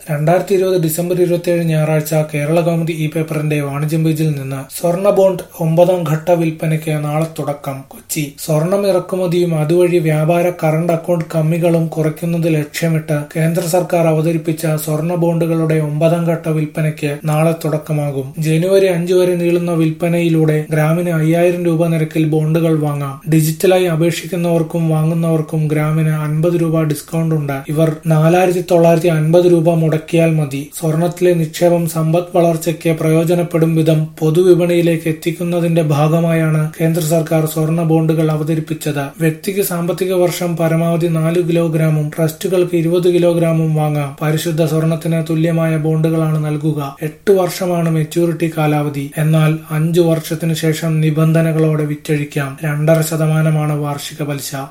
രണ്ടായിരത്തി ഇരുപത് ഡിസംബർ ഇരുപത്തിയേഴ് ഞായറാഴ്ച കേരള കൗമുദി ഇ പേപ്പറിന്റെ വാണിജ്യം പേജിൽ നിന്ന് സ്വർണ്ണ ബോണ്ട് ഒമ്പതാം ഘട്ട വിൽപ്പനയ്ക്ക് നാളെ തുടക്കം കൊച്ചി സ്വർണം ഇറക്കുമതിയും അതുവഴി വ്യാപാര കറണ്ട് അക്കൗണ്ട് കമ്മികളും കുറയ്ക്കുന്നത് ലക്ഷ്യമിട്ട് കേന്ദ്ര സർക്കാർ അവതരിപ്പിച്ച സ്വർണ്ണ ബോണ്ടുകളുടെ ഒമ്പതാം ഘട്ട വിൽപ്പനയ്ക്ക് നാളെ തുടക്കമാകും ജനുവരി അഞ്ച് വരെ നീളുന്ന വിൽപ്പനയിലൂടെ ഗ്രാമിന് അയ്യായിരം രൂപ നിരക്കിൽ ബോണ്ടുകൾ വാങ്ങാം ഡിജിറ്റലായി അപേക്ഷിക്കുന്നവർക്കും വാങ്ങുന്നവർക്കും ഗ്രാമിന് അൻപത് രൂപ ഡിസ്കൗണ്ട് ഉണ്ട് ഇവർ നാലായിരത്തി തൊള്ളായിരത്തി അൻപത് രൂപ മുടക്കിയാൽ മതി സ്വർണത്തിലെ നിക്ഷേപം സമ്പദ് വളർച്ചയ്ക്ക് പ്രയോജനപ്പെടും വിധം പൊതുവിപണിയിലേക്ക് എത്തിക്കുന്നതിന്റെ ഭാഗമായാണ് കേന്ദ്ര സർക്കാർ സ്വർണ്ണ ബോണ്ടുകൾ അവതരിപ്പിച്ചത് വ്യക്തിക്ക് സാമ്പത്തിക വർഷം പരമാവധി നാല് കിലോഗ്രാമും ട്രസ്റ്റുകൾക്ക് ഇരുപത് കിലോഗ്രാമും വാങ്ങാം പരിശുദ്ധ സ്വർണത്തിന് തുല്യമായ ബോണ്ടുകളാണ് നൽകുക എട്ട് വർഷമാണ് മെച്യൂരിറ്റി കാലാവധി എന്നാൽ അഞ്ചു വർഷത്തിനു ശേഷം നിബന്ധനകളോടെ വിറ്റഴിക്കാം രണ്ടര ശതമാനമാണ് വാർഷിക പലിശ